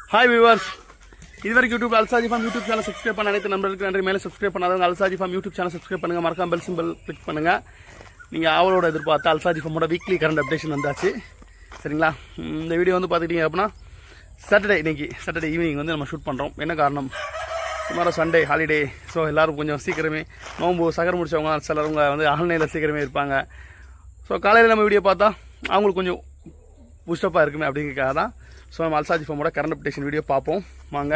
hi viewers இது வரைக்கும் YouTube Alsaji farm YouTube channel subscribe பண்ண அனைத்து நண்பர்களுக்கு நன்றி மேலே சப்ஸ்கிரைப் பண்ணாதவங்க Alsaji farm YouTube channel subscribe பண்ணுங்க மறக்காம பெல் சிம்பிள் கிளிக் பண்ணுங்க நீங்கள் அவளோட எதிர்பார்த்த அல்சாஜி ஃபார்மோட வீக்லி கரண்ட் அப்டேஷன் வந்தாச்சு சரிங்களா ம், இந்த வீடியோ வந்து பார்த்துக்கிட்டீங்க அப்படின்னா சாட்டர்டே இன்னைக்கு சாட்டர்டே ஈவினிங் வந்து நம்ம ஷூட் பண்ணுறோம் என்ன காரணம் டுமாரோ சண்டே ஹாலிடே ஸோ எல்லாரும் கொஞ்சம் சீக்கிரமே நோம்பு சகர் முடிச்சவங்க சிலருங்க வந்து ஆன்லைனில் சீக்கிரமே இருப்பாங்க ஸோ காலையில் நம்ம வீடியோ பார்த்தா அவங்களுக்கு கொஞ்சம் புஷ்டப்பாக இருக்குமே அப்படிங்கிறதுக்காக தான் ஸோ நம்ம அல்சாஜி ஃபார்மோட கரண்ட் அப்டேஷன் வீடியோ பார்ப்போம் வாங்க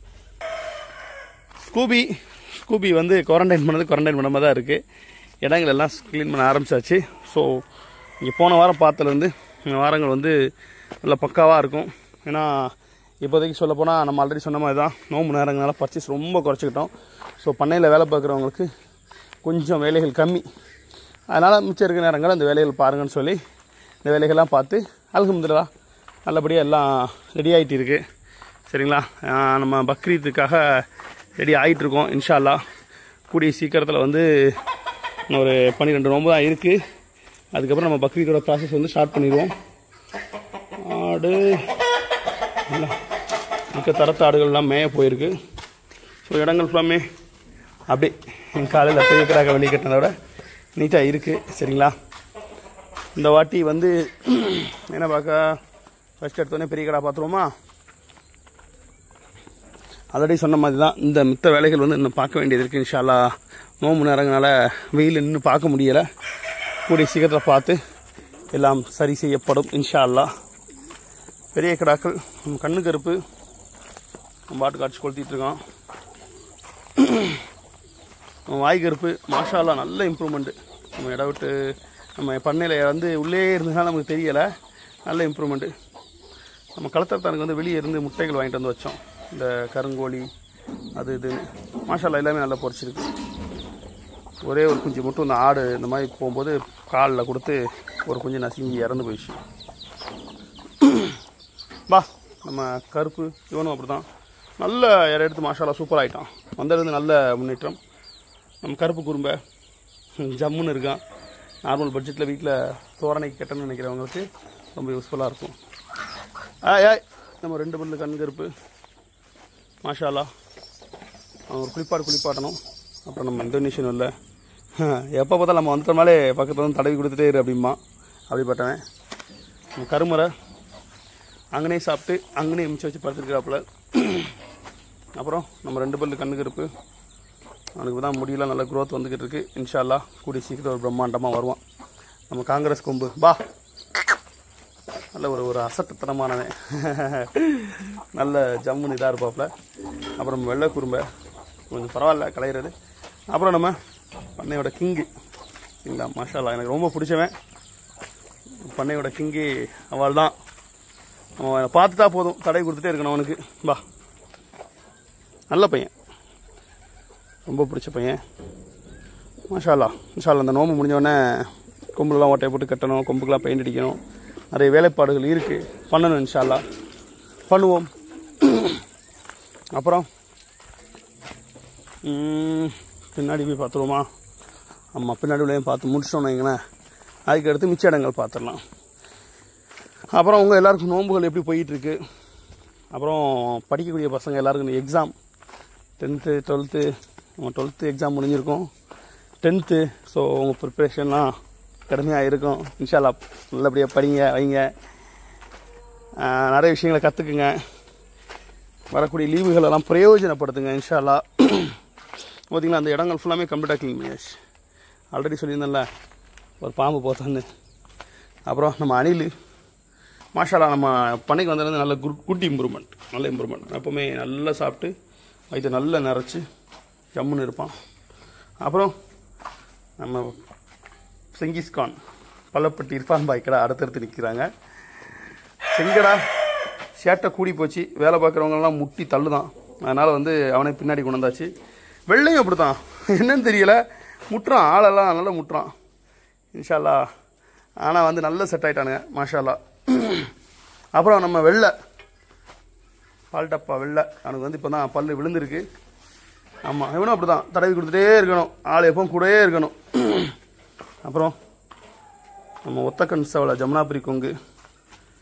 ஸ்கூபி ஸ்கூபி வந்து குவாரண்டைன் பண்ணது குவாரண்டைன் பண்ண மாதிரி தான் இருக்குது இடங்கள் எல்லாம் க்ளீன் பண்ண ஆரம்பிச்சாச்சு ஸோ இங்கே போன வாரம் பார்த்ததுலேருந்து இந்த வாரங்கள் வந்து நல்ல பக்காவாக இருக்கும் ஏன்னா இப்போதைக்கு சொல்ல போனால் நம்ம ஆல்ரெடி சொன்ன மாதிரி தான் நோம்பு நேரங்களால பர்ச்சேஸ் ரொம்ப குறைச்சிக்கிட்டோம் ஸோ பண்ணையில் வேலை பார்க்குறவங்களுக்கு கொஞ்சம் வேலைகள் கம்மி அதனால் மிச்சம் இருக்கிற நேரங்கள் அந்த வேலைகள் பாருங்கன்னு சொல்லி இந்த வேலைகள்லாம் பார்த்து அல்ஹம்துலில்லாஹ் நல்லபடியாக எல்லாம் ரெடி ஆகிட்டு இருக்கு சரிங்களா ஆஹ் நம்ம பக்ரீத்துக்காக ரெடி ஆகிட்டு இருக்கோம் இன்ஷா அல்லாஹ் கூடிய சீக்கிரத்தில் வந்து இன்னும் ஒரு பன்னிரெண்டு நோம்பு தான் இருக்குது அதுக்கப்புறம் நம்ம பக்ரீத்தோட ப்ராசஸ் வந்து ஸ்டார்ட் பண்ணிடுவோம் ஆடு எல்லாம் மிக்க தரத்து ஆடுகள்லாம் மேய போயிருக்கு ஸோ இடங்கள் ஃபுல்லாமே அப்படியே காலையில் பெரிய கிடாக்க வெளியே கட்டினதை விட நீட்டாக இருக்குது சரிங்களா இந்த வாட்டி வந்து என்ன பார்க்க ஃபஸ்ட் எடுத்தோடனே பெரிய கடை பார்த்துருவோமா ஆல்ரெடி சொன்ன மாதிரி தான் இந்த மித்த வேலைகள் வந்து இன்னும் பார்க்க வேண்டியது இருக்குது இன்ஷால்லா நோம்பு நேரங்களால வெயில் இன்னும் பார்க்க முடியலை கூடிய சீக்கிரத்தில் பார்த்து எல்லாம் சரி செய்யப்படும் இன்ஷா அல்லாஹ் பெரிய கிடாக்கள் நம்ம கண்ணு கருப்பு நம்ம பாட்டு காட்சி கொளுத்திட்டு இருக்கோம் நம்ம வாய் கருப்பு மாஷா அல்லாஹ் நல்ல இம்ப்ரூவ்மெண்ட்டு நம்ம இட விட்டு நம்ம பண்ணையில் வந்து உள்ளே இருந்ததுனால நமக்கு தெரியலை நல்ல இம்ப்ரூவ்மெண்ட்டு நம்ம களத்தரத்தானுக்கு வந்து வெளியே இருந்து முட்டைகள் வாங்கிட்டு வந்து வச்சோம் இந்த கருங்கோழி அது இதுன்னு மாஷால்லா எல்லாமே நல்லா பொரிச்சிருக்கு ஒரே ஒரு குஞ்சு மட்டும் இந்த ஆடு இந்த மாதிரி போகும்போது காலில் கொடுத்து ஒரு குஞ்சு நசுங்கி இறந்து போயிடுச்சு வா நம்ம கருப்பு இவனும் அப்படி தான் நல்ல இற எடுத்து மாஷாலா சூப்பர் ஆகிட்டான் வந்ததுலேருந்து நல்ல முன்னேற்றம் நம்ம கருப்பு குறும்பை ம், ஜம்முன்னு இருக்கான் நார்மல் பட்ஜெட்டில் வீட்டில் தோரணைக்கு கட்டணும்னு நினைக்கிறவங்களுக்கு ரொம்ப யூஸ்ஃபுல்லாக இருக்கும் ஆய் ஆய் நம்ம ரெண்டு பல்லு கண் கருப்பு மாஷாலா அவன் ஒரு குளிப்பாடு குளிப்பாட்டணும் அப்புறம் நம்ம இந்தோனேஷியன் இல்லை எப்போ பார்த்தாலும் நம்ம வந்துட்டோம்னாலே பக்கத்தில் வந்து தடவி கொடுத்துட்டே இரு அப்படிமா அப்படிப்பட்டவன் நம்ம கருமுறை அங்கனே சாப்பிட்டு அங்கனே மிச்சம் வச்சு படுத்துருக்காப்புல அப்புறம் நம்ம ரெண்டு பல்லு கண்ணு கருப்பு அவனுக்கு தான் முடியல நல்ல க்ரோத் வந்துக்கிட்டு இருக்கு இன்ஷா அல்லாஹ் கூடிய சீக்கிரம் ஒரு பிரம்மாண்டமாக வருவான் நம்ம காங்கிரஸ் கொம்பு பா நல்ல ஒரு ஒரு அசட்டுத்தனமானவன் நல்ல ஜம்முன்னு இதாக இருப்பாப்புல அப்புறம் நம்ம வெள்ளை குறும்பை கொஞ்சம் பரவாயில்ல கலையிறது அப்புறம் நம்ம பண்ணையோட கிங்கு இல்லைங்களா மாஷால்லா எனக்கு ரொம்ப பிடிச்சவன் பண்ணையோட கிங்கு அவள் தான் அவன் பார்த்துட்டா போதும் தடை கொடுத்துட்டே இருக்கணும் அவனுக்கு பா நல்ல பையன் ரொம்ப பிடிச்ச பையன் மாஷால்லா மாஷால்லா அந்த நோம்பு முடிஞ்சோடனே கொம்புலாம் ஓட்டையை போட்டு கட்டணும் கொம்புக்கெல்லாம் பெயிண்ட் அடிக்கணும் நிறைய வேலைப்பாடுகள் இருக்குது பண்ணணும் இன்ஷால்லா பண்ணுவோம் அப்புறம் ம், பின்னாடி போய் பார்த்துருவோமா ஆமாம் பின்னாடி உள்ளேயும் பார்த்து முடிச்சிட்டோம்னு வைங்களேன் அதுக்கு அடுத்து மிச்ச இடங்கள் பார்த்துடலாம் அப்புறம் உங்கள் எல்லாருக்கும் நோன்புகள் எப்படி போயிட்டு இருக்கு அப்புறம் படிக்கக்கூடிய பசங்க எல்லாருக்கும் exam tenth twelfth twelfth exam முடிஞ்சிருக்கும் டென்த்து ஸோ உங்கள் ப்ரிப்ரேஷன்லாம் கடுமையாக இருக்கும் இன்ஷால்லா நல்லபடியாக படிங்க வைங்க ஆஹ், நிறைய விஷயங்களை கற்றுக்குங்க வரக்கூடிய லீவுகளெல்லாம் பிரயோஜனப்படுத்துங்க இன்ஷால்லா பார்த்தீங்களா அந்த இடங்கள் ஃபுல்லாமே கம்ப்ளீட்டாக க்ளீன் பண்ணியாச்சு ஆல்ரெடி சொல்லியிருந்தேன்ல ஒரு பாம்பு போத்தான்னு அப்புறம் நம்ம அணில் மாஷாலா நம்ம பண்ணைக்கு வந்தது நல்ல குட் குட் இம்ப்ரூவ்மெண்ட் நல்ல இம்ப்ரூவ்மெண்ட் எப்போவுமே நல்லா சாப்பிட்டு வயிற்று நல்லா நிறச்சி ஜம்முன்னு இருப்பான் அப்புறம் நம்ம செங்கிஸ்கான் பள்ளப்பட்டி இர்ஃபான் பாய் கடை அடுத்தடுத்து நிற்கிறாங்க செங்கடா சேட்டை கூடி போச்சு வேலை பார்க்குறவங்கலாம் முட்டி தள்ளுதான் அதனால் வந்து அவனை பின்னாடி கொண்டு வந்தாச்சு வெள்ளையும் அப்படித்தான் என்னன்னு தெரியல முட்டுறான் ஆளெல்லாம் நல்லா முட்டுறான் இன்ஷால்லா ஆனால் வந்து நல்ல செட் ஆயிட்டானுங்க மாஷால்லா அப்புறம் நம்ம வெள்ளை பால் டப்பா வெள்ளை அவனுக்கு வந்து இப்போ தான் பல்லு விழுந்திருக்கு ஆமாம் இவனும் அப்படி தான் தடவி கொடுத்துட்டே இருக்கணும் ஆள் எப்பவும் கூடயே இருக்கணும் அப்புறம் நம்ம ஒத்தக்கண் சவலை ஜமுனாபுரி கொங்கு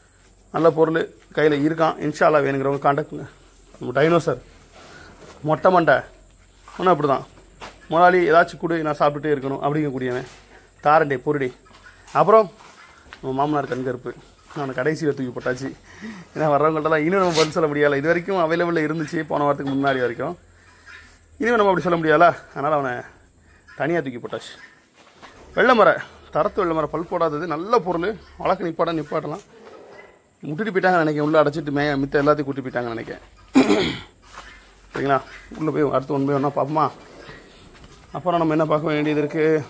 நல்ல பொருள் கையில் இருக்கான் இன்ஷால்லா வேணுங்கிறவங்க காண்டாக்ட் பண்ணுங்க நம்ம டைனோசர் மொட்டை மண்டை ஒன்றும் அப்படி தான் முதலாளி ஏதாச்சும் கொடு நான் சாப்பிட்டுட்டே இருக்கணும் அப்படிங்கக்கூடியவன் தாரண்டே பொருடி அப்புறம் நம்ம மாமனார் கண்கருப்பு நான் கடைசியில் தூக்கி போட்டாச்சு ஏன்னா வர்றவங்கள்ட்டலாம் இன்னும் நம்ம பதில் சொல்ல முடியலை இது வரைக்கும் அவைலபிளில் இருந்துச்சு போன வாரத்துக்கு முன்னாடி வரைக்கும் இனிமேல் நம்ம அப்படி சொல்ல முடியாதா அதனால் அவனை தனியாக தூக்கி போட்டாச்சு வெள்ளை மரம் தரத்து வெள்ளை மரம் பல் போடாதது நல்ல பொருள் வழக்கு நிப்பாட நிப்பாட்டலாம் முட்டிட்டு போயிட்டாங்க நினைக்கிறேன் உள்ளே அடைச்சிட்டு மே மித்த எல்லாத்தையும் கூட்டி போயிட்டாங்கன்னு நினைக்கிறேன் சரிங்களா உள்ளே போய் அடுத்து ஒன்று போய் ஒன்றா பார்ப்போமா அப்புறம் நம்ம என்ன பார்க்க வேண்டியது இருக்குது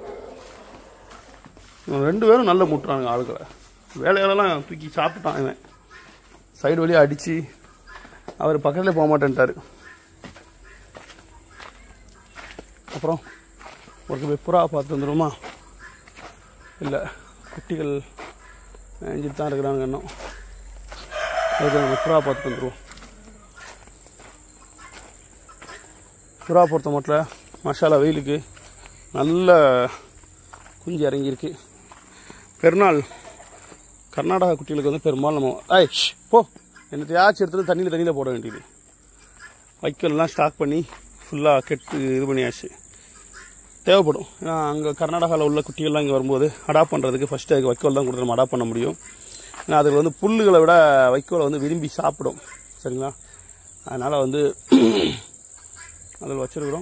இவன் ரெண்டு பேரும் நல்ல முட்டுறாங்க ஆளுகளை வேலைகளெல்லாம் தூக்கி சாப்பிட்டான் இவன் சைடு வழியாக அடித்து அவர் பக்கத்துலேயே போக மாட்டேன்ட்டார் அப்புறம் ஒரு போய் புறா பார்த்து வந்துடுமா இல்லை குட்டிகள் மேய்ஞ்சிட்டு தான் இருக்கிறாங்க இன்னும் அதுக்கு நம்ம புறா பார்த்து வந்துடுவோம் புறா பொறுத்த மட்டும் மசாலா வெயிலுக்கு நல்ல குஞ்சு இறங்கியிருக்கு பெருநாள் கர்நாடகா குட்டிகளுக்கு வந்து பெரும்பாலும் நம்ம ஐய் ஷ், போ என்னத்தையாச்சும் எடுத்துட்டு தண்ணியில் தண்ணியில் போட வேண்டியது வைக்கோல்லாம் ஸ்டாக் பண்ணி ஃபுல்லாக கெட்டு இது பண்ணியாச்சு தேவைப்படும் ஏன்னா அங்கே கர்நாடகாவில் உள்ள குட்டிகள்லாம் இங்கே வரும்போது அடாப்ட் பண்ணுறதுக்கு ஃபஸ்ட்டு அதுக்கு வைக்கோல் தான் கொடுத்து நம்ம அடாப்ட் பண்ண முடியும் ஏன்னா அதுக்கு வந்து புல்லுகளை விட வைக்கோலை வந்து விரும்பி சாப்பிடும் சரிங்களா அதனால் வந்து அதில் வச்சுருக்குறோம்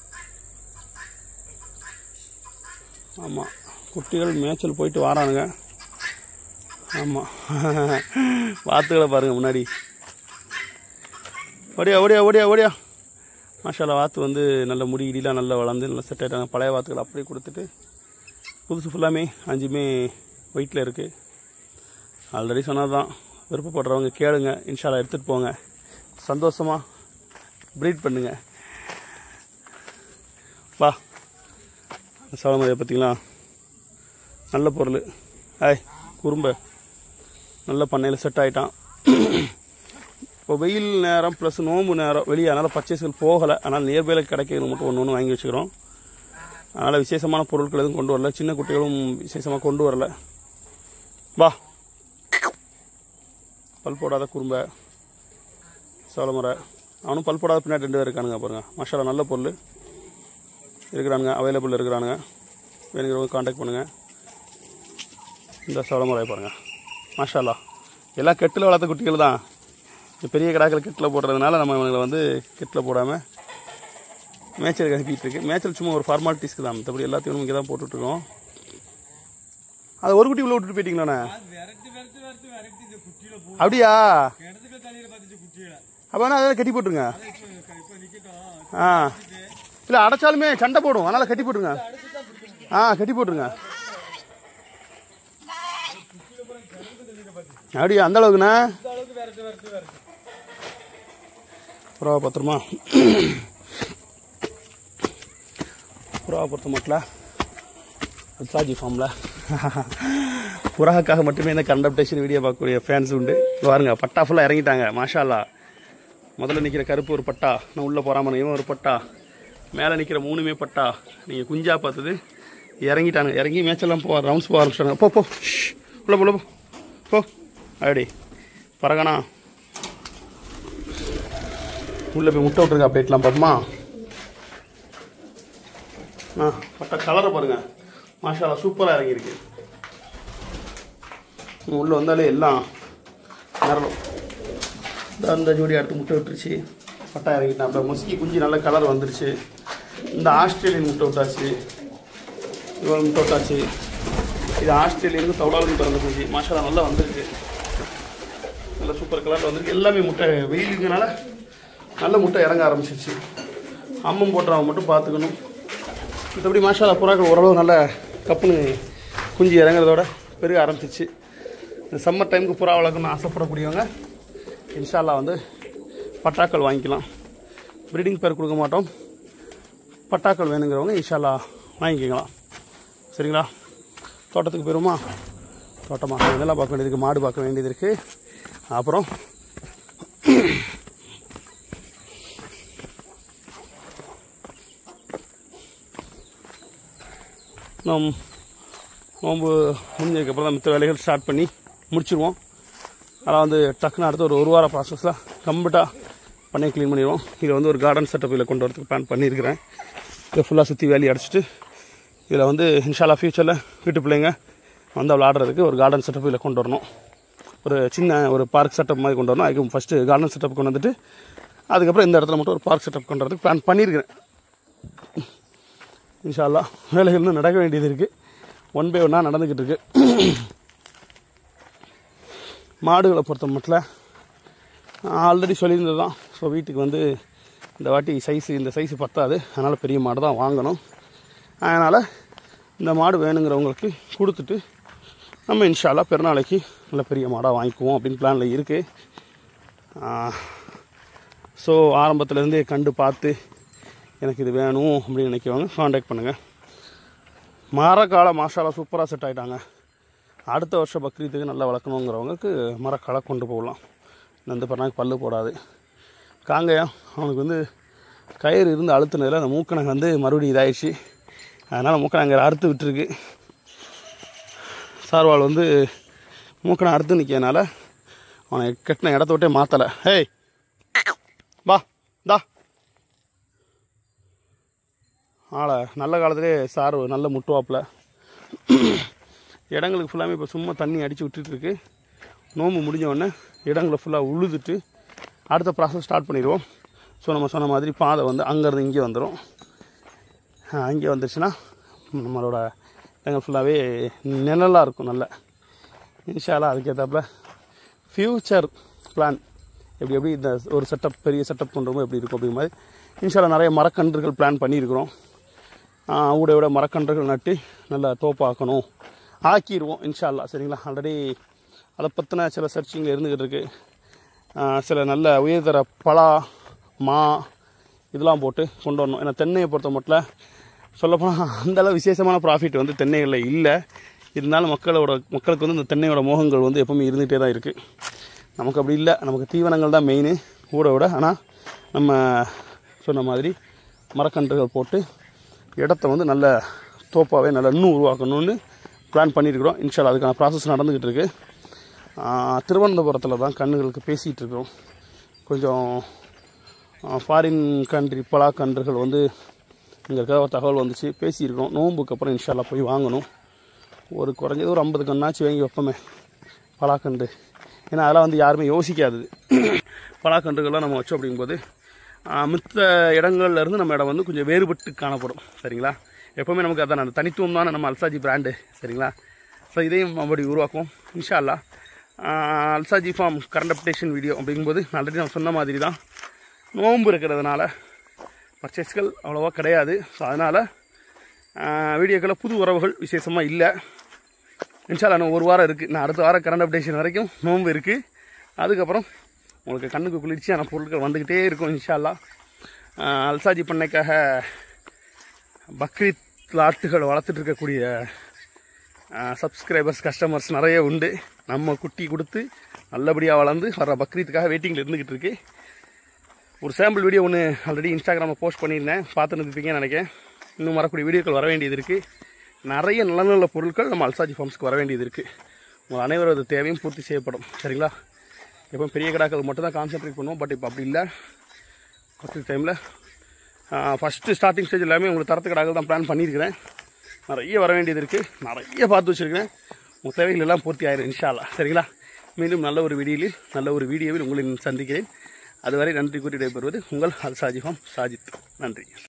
ஆமாம் குட்டிகள் மேய்ச்சல் போயிட்டு வரானுங்க ஆமாம் வாத்துகளை பாருங்கள் முன்னாடி ஓடியா ஓடியா ஓடியா ஓடியா மாஷாலா வாத்து வந்து நல்ல முடி இடிலாம் நல்லா வளர்ந்து நல்லா செட் ஆகிட்டாங்க பழைய வாத்துகள் அப்படியே கொடுத்துட்டு புதுசு ஃபுல்லாமே அஞ்சுமே வெயிட்டில் இருக்குது ஆல்ரெடி சொன்னது தான் விருப்பப்படுறவங்க கேளுங்க இன்ஷால்லா எடுத்துகிட்டு போங்க சந்தோஷமாக ப்ரீட் பண்ணுங்க வா சோளமரியை பார்த்தீங்களா நல்ல பொருள் ஆய் குறும்ப நல்ல பண்ணையில் செட் ஆகிட்டான் இப்போ வெயில் நேரம் ப்ளஸ் நோம்பு நேரம் வெளியே அதனால் பர்ச்சேஸ்கள் போகலை ஆனால் நியர்பையில் கிடைக்கிறது மட்டும் ஒன்று ஒன்று வாங்கி வச்சுக்கிறோம் அதனால் விசேஷமான பொருட்கள் எதுவும் கொண்டு வரல சின்ன குட்டிகளும் விசேஷமாக கொண்டு வரல வா பல் போடாத குறும்ப சோளமரை அவனும் பல் போடாத பின்னாடி ரெண்டு பேர் இருக்கானுங்க பாருங்க மசாலா நல்ல பொருள் இருக்கிறானுங்க அவைலபிள் இருக்கிறானுங்க வேணுங்கிறவங்க காண்டாக்ட் பண்ணுங்கள் இந்த சோளமரை பாருங்கள் மாஷாலா எல்லாம் கெட்டில் வளர்த்த குட்டிகள் தான் இந்த பெரிய கடாக்கள் கெட்டில் போடுறதுனால நம்ம இவங்களை வந்து கெட்டில் போடாமல் மேய்ச்சலுக்கு அனுப்பிட்டு இருக்கு மேய்ச்சல் சும்மா ஒரு ஃபார்மாலிட்டிஸ்க்கு தான் மற்றபடி எல்லாத்தையும் இங்கே தான் போட்டுட்ருக்கோம் அது ஒரு குட்டி உள்ள விட்டுட்டு போயிட்டீங்களாண்ணே விரட்டு விரட்டு விரட்டு விரட்டி இந்த குட்டியில போ அப்படியா கிணத்துக்கு தண்ணியில பார்த்துச்சு குட்டியில அப்போ அதை கட்டி போட்டுருங்க அதை இப்போ இப்போ நிக்கட்டும் ஆ இல்லை அடைச்சாலுமே சண்டை போடும் அதனால் கட்டி போட்டுருங்க ஆ கட்டி போட்டுருங்க அப்படியா அந்த அளவுக்குண்ணா இந்த அளவுக்கு விரட்டு விரட்டு விரட்டு புறா பத்திரமா புறா பொறுத்த மட்டும் அல்சாஜி ஃபார்மில் புறாவுக்காக மட்டுமே இந்த கண்டப்டேஷன் வீடியோ பார்க்கக்கூடிய ஃபேன்ஸ் உண்டு இங்க பாருங்க பட்டா ஃபுல்லாக இறங்கிட்டாங்க மாஷா அல்லாஹ் முதல்ல நிற்கிற கருப்பு ஒரு பட்டா நான் உள்ளே போகாமல் இவன் ஒரு பட்டா மேலே நிற்கிற மூணுமே பட்டா நீங்கள் குஞ்சா பார்த்தது இறங்கிட்டானுங்க இறங்கி மேட்செல்லாம் போ ரவுண்ட்ஸ் போக ஆரம்பிச்சிட்டாங்க போ போ ஷ், உள்ள போ உள்ள போ போ அப்படி பரகணா உள்ளே போய் முட்டை விட்ருங்க அப்டேட்லாம் பார்ப்போமா ஆ பட்டா கலரை பாருங்க மாஷாலா சூப்பராக இறங்கியிருக்கு உள்ளே வந்தாலே எல்லாம் நிரலும் இந்த அந்த ஜோடி அடுத்து முட்டை விட்டுருச்சு பட்டா இறங்கிட்டான் அப்புறம் முஸ்கி குஞ்சு நல்ல கலர் வந்துருச்சு இந்த ஆஸ்திரேலியன் முட்டை விட்டாச்சு இவ்வளோ முட்டை விட்டாச்சு இது ஆஸ்திரேலியனுக்கு தௌடாவது பிறந்த குஞ்சு மாஷாலா நல்லா வந்திருக்கு நல்ல சூப்பர் கலரில் வந்திருக்கு எல்லாமே முட்டை வெயிலுங்கனால நல்ல முட்டை இறங்க ஆரம்பிச்சிருச்சு அம்மம் போட்டுறவங்க மட்டும் பார்த்துக்கணும் மற்றபடி மாஷாலா புறாக்கள் ஓரளவு நல்ல கப்புன்னு குஞ்சு இறங்குறதோட பெருக ஆரம்பிச்சிச்சு இந்த சம்மர் டைமுக்கு புறா வளர்க்கணும்னு ஆசைப்படக்கூடியவங்க இன்ஷால்லா வந்து பட்டாக்கள் வாங்கிக்கலாம் ப்ரீடிங் பேர் கொடுக்க மாட்டோம் பட்டாக்கள் வேணுங்கிறவங்க இன்ஷால்லா வாங்கிக்கலாம் சரிங்களா தோட்டத்துக்கு போயிருமா தோட்டமாக இதெல்லாம் பார்க்க வேண்டியது இருக்குது மாடு பார்க்க வேண்டியது இருக்குது அப்புறம் நம் நோம்பு முடிஞ்சதுக்கப்புறம் தான் மித்த வேலைகள் ஸ்டார்ட் பண்ணி முடிச்சிருவோம் அதெல்லாம் வந்து டக்குன்னு அடுத்து ஒரு ஒரு வார ப்ராசஸில் கம்ப்ளீட்டாக பண்ணி க்ளீன் பண்ணிடுவோம் இதில் வந்து ஒரு கார்டன் செட்டப் இதில் கொண்டு வரதுக்கு பிளான் பண்ணியிருக்கிறேன் இதை ஃபுல்லாக சுற்றி வேலி அடிச்சிட்டு இதில் வந்து இன்ஷால்லா ஃப்யூச்சரில் வீட்டு பிள்ளைங்க வந்து விளாடுறதுக்கு ஒரு கார்டன் செட்டப் இதில் கொண்டு வரணும் ஒரு சின்ன ஒரு பார்க் செட்டப் மாதிரி கொண்டு வரணும் அதுக்கு ஃபஸ்ட்டு கார்டன் செட்டப் கொண்டு வந்துட்டு அதுக்கப்புறம் இந்த இடத்துல மட்டும் ஒரு பார்க் செட்டப் கொண்டு வரதுக்கு பிளான் பண்ணியிருக்கிறேன் இன்ஷால்லா வேலைகள் இன்னும் நடக்க வேண்டியது இருக்குது ஒன் பை ஒன்னாக நடந்துக்கிட்டு இருக்கு மாடுகளை பொறுத்த மட்டும் ஆல்ரெடி சொல்லியிருந்தது தான் ஸோ வீட்டுக்கு வந்து இந்த வாட்டி சைஸு இந்த சைஸு பத்தாது அதனால் பெரிய மாடு தான் வாங்கணும் அதனால் இந்த மாடு வேணுங்கிறவங்களுக்கு கொடுத்துட்டு நம்ம இன்ஷால்லா பெருநாளைக்கு நல்ல பெரிய மாடாக வாங்கிக்குவோம் அப்படின்னு பிளானில் இருக்குது ஸோ ஆரம்பத்துலேருந்தே கண்டு பார்த்து எனக்கு இது வேணும் அப்படின்னு நினைக்கிறவங்க காண்டாக்ட் பண்ணுங்கள் மரக்கால மாஷாலா சூப்பராக செட் ஆகிட்டாங்க அடுத்த வருஷம் பக்ரீத்துக்கு நல்லா வளர்க்கணுங்கிறவங்களுக்கு மரக்காலை கொண்டு போகலாம் இந்த பிறநாக்கு பல்லு போடாது காங்கயம் அவனுக்கு வந்து கயிறு இருந்து அழுத்துனதில் அந்த மூக்கணங்க வந்து மறுபடியும் இதாயிடுச்சு அதனால் மூக்கணங்க அறுத்து விட்டுருக்கு சார்வாள் வந்து மூக்கணை அறுத்து நிற்கிறதுனால அவனை கட்டின இடத்த விட்டே மாற்றலை ஹேய் வா தா ஆளை நல்ல காலத்திலே சார் நல்ல முட்டுவாப்பில் இடங்களுக்கு ஃபுல்லாமே இப்போ சும்மா தண்ணி அடித்து விட்டுட்டுருக்கு நோம்பு முடிஞ்ச உடனே இடங்களை ஃபுல்லாக உழுதுட்டு அடுத்த ப்ராசஸ் ஸ்டார்ட் பண்ணிடுவோம் ஸோ நம்ம சொன்ன மாதிரி பாதை வந்து அங்கேருந்து இங்கே வந்துடும் இங்கே வந்துருச்சுன்னா நம்மளோட இடங்கள் ஃபுல்லாகவே நிழலாக இருக்கும் நல்ல இன்ஷாலா அதுக்கேற்றாப்புல ஃப்யூச்சர் பிளான் எப்படி எப்படி இந்த ஒரு செட்டப் பெரிய செட்டப் பண்ணுறோமோ எப்படி இருக்கும் அப்படிங்கிற மாதிரி இன்ஷாலா நிறைய மரக்கன்றுகள் பிளான் பண்ணியிருக்கிறோம் ஊட விட மரக்கன்றுகள் நட்டு நல்லா தோப்பாக்கணும் ஆக்கிடுவோம் இன்ஷால்லா சரிங்களா ஆல்ரெடி அதை பற்றின சில சர்ச்சிங்கில் இருந்துக்கிட்டு இருக்கு ஆஹ் சில நல்ல உயர்தர பலா மா இதெல்லாம் போட்டு கொண்டு வரணும் ஏன்னா தென்னையை பொறுத்த மட்டும் சொல்லப்போனால் அந்தளவு விசேஷமான ப்ராஃபிட் வந்து தென்னைகளில் இல்லை இருந்தாலும் மக்களோட மக்களுக்கு வந்து இந்த தென்னையோட மோகங்கள் வந்து எப்பவுமே இருந்துகிட்டே தான் இருக்குது நமக்கு அப்படி இல்லை நமக்கு தீவனங்கள் தான் மெயின் கூட விட ஆனால் நம்ம சொன்ன மாதிரி மரக்கன்றுகள் போட்டு இடத்த வந்து நல்ல தோப்பாகவே நல்லா இன்னும் உருவாக்கணும்னு பிளான் பண்ணியிருக்கிறோம் இன்ஷால்லா அதுக்கான ப்ராசஸ் நடந்துக்கிட்டு இருக்கு ஆஹ் திருவனந்தபுரத்தில் தான் கண்ணுகளுக்கு பேசிகிட்டு இருக்கிறோம் கொஞ்சம் ஃபாரின் கண்ட்ரி பலா கன்றுகள் வந்து இங்கே இருக்க ஒரு தகவல் வந்துச்சு பேசியிருக்கோம் நோன்புக்கு அப்புறம் இன்ஷால்லா போய் வாங்கணும் ஒரு குறைஞ்சது ஒரு ஐம்பது கண்ணாச்சு வாங்கி வைப்போமே பலாக்கன்று ஏன்னா அதெல்லாம் வந்து யாருமே யோசிக்காதது பலாக்கன்றுகள்லாம் நம்ம வச்சோம் அப்படிங்கும்போது ஆஹ், மித்த இடங்கள்ல இருந்து நம்ம இடம் வந்து கொஞ்சம் வேறுபட்டு காணப்படும் சரிங்களா எப்போவுமே நமக்கு அதான் அந்த தனித்துவம் தானே நம்ம அல்சாஜி பிராண்டு சரிங்களா ஸோ இதையும் அப்படி உருவாக்குவோம் இன்ஷா அல்லா ஆஹ், Alsaji farm current updation video அப்படிங்கும்போது ஆல்ரெடி நான் சொன்ன மாதிரி தான் நோன்பு இருக்கிறதுனால பர்ச்சேஸ்கள் அவ்வளோவா கிடையாது ஸோ அதனால் வீடியோக்களில் புது உறவுகள் விசேஷமாக இல்லை இன்ஷால்லா இன்னும் ஒரு வாரம் இருக்குது நான் அடுத்த வாரம் கரண்ட் அப்டேஷன் வரைக்கும் நோன்பு இருக்குது அதுக்கப்புறம் உங்களுக்கு கண்ணுக்கு குளிர்ச்சியான பொருட்கள் வந்துக்கிட்டே இருக்கும் இன்ஷால்லா ஆஹ் அல்சாஜி பண்ணைக்காக பக்ரீத் லாட்டுகள் வளர்த்துட்டு இருக்கக்கூடிய சப்ஸ்கிரைபர்ஸ் கஸ்டமர்ஸ் நிறைய உண்டு நம்ம குட்டி கொடுத்து நல்லபடியாக வளர்ந்து வர பக்ரீத்துக்காக வெயிட்டிங்கில் இருந்துக்கிட்டு இருக்கு ஒரு சாம்பிள் வீடியோ ஒன்று ஆல்ரெடி இன்ஸ்டாகிராமில் போஸ்ட் பண்ணியிருந்தேன் பார்த்துன்னு இருப்பீங்கன்னு நினைக்கிறேன் இன்னும் வரக்கூடிய வீடியோக்கள் வர வேண்டியது இருக்குது நிறைய நல்ல நல்ல பொருட்கள் நம்ம அல்சாஜி ஃபார்ம்ஸ்க்கு வர வேண்டியது இருக்குது உங்கள் அனைவரது தேவையும் பூர்த்தி செய்யப்படும் சரிங்களா எப்போ பெரிய கடாக்கள் மட்டும் தான் கான்சென்ட்ரேட் பண்ணுவோம் பட் இப்போ அப்படி இல்லை ஃபஸ்ட்டு டைமில் ஃபஸ்ட்டு ஸ்டார்டிங் ஸ்டேஜ் எல்லாமே உங்களுக்கு தரத்து கடாக்கள் தான் பிளான் பண்ணியிருக்கிறேன் நிறைய வர வேண்டியது இருக்குது நிறைய பார்த்து வச்சுருக்கிறேன் உங்கள் தேவைகள் எல்லாம் பூர்த்தி ஆயிரும் இன்ஷால்லா சரிங்களா மீண்டும் நல்ல ஒரு வீடியோவில் நல்ல ஒரு வீடியோவில் உங்களை சந்திக்கிறேன் அதுவரை நன்றி கூறி விடைபெறுவது உங்கள் அல்சாஜிஃபாம் சாஜித் நன்றி